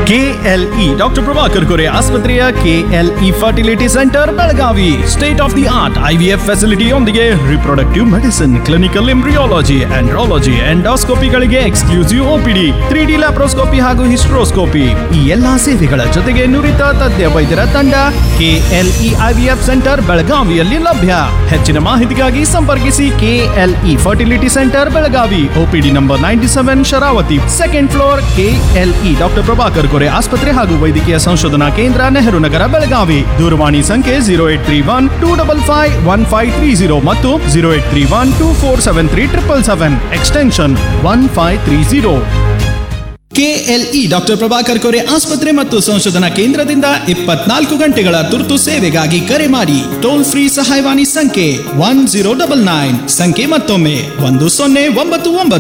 KLE doctor Prabhakar Kore ಆಸ್ಪತ್ರೆಯ KLE fertility centre Belagavi state of the art IVF ಫೆಸಿಲಿಟಿಯೊಂದಿಗೆ reproductive medicine clinical embryology andrology ಎಂಡೋಸ್ಕೋಪಿಗಳಿಗೆ exclusive OPD three D laparoscopy ಹಾಗೂ hysteroscopy ಈ ಎಲ್ಲಾ ಸೇವೆಗಳ ಜೊತೆಗೆ ನುರಿತ ತಜ್ಞ ವೈದ್ಯರ ತಂಡ ಕೆಎಲ್ಇ ಐವಿಎಫ್ ಸೆಂಟರ್ ಬೆಳಗಾವಿಯಲ್ಲಿ ಲಭ್ಯ ಹೆಚ್ಚಿನ ಮಾಹಿತಿಗಾಗಿ ಸಂಪರ್ಕಿಸಿ KLE fertility centre Belagavi OPD number ninety seven Sharavati second floor KLE doctor Prabhakar Kore ಆಸ್ಪತ್ರೆ ಹಾಗೂ ವೈದ್ಯಕೀಯ ಸಂಶೋಧನಾ ಕೇಂದ್ರ ನೆಹರು ನಗರ ಬೆಳಗಾವಿ ದೂರವಾಣಿ ಸಂಖ್ಯೆ zero eight three one two double five one five three zero ಮತ್ತು zero eight three one two four seven three triple seven extension one five three zero KLE doctor Prabhakar Kore ಆಸ್ಪತ್ರೆ ಮತ್ತು ಸಂಶೋಧನಾ ಕೇಂದ್ರದಿಂದ ಇಪ್ಪತ್ನಾಲ್ಕು ಗಂಟೆಗಳ ತುರ್ತು ಸೇವೆಗಾಗಿ ಕರೆ ಮಾಡಿ ಟೋಲ್ ಫ್ರೀ ಸಹಾಯವಾಣಿ ಸಂಖ್ಯೆ ಒನ್ ಜೀರೋ ಡಬಲ್ ನೈನ್ ಸಂಖ್ಯೆ ಮತ್ತೊಮ್ಮೆ ಒಂದು ಸೊನ್ನೆ ಒಂಬತ್ತು ಒಂಬತ್ತು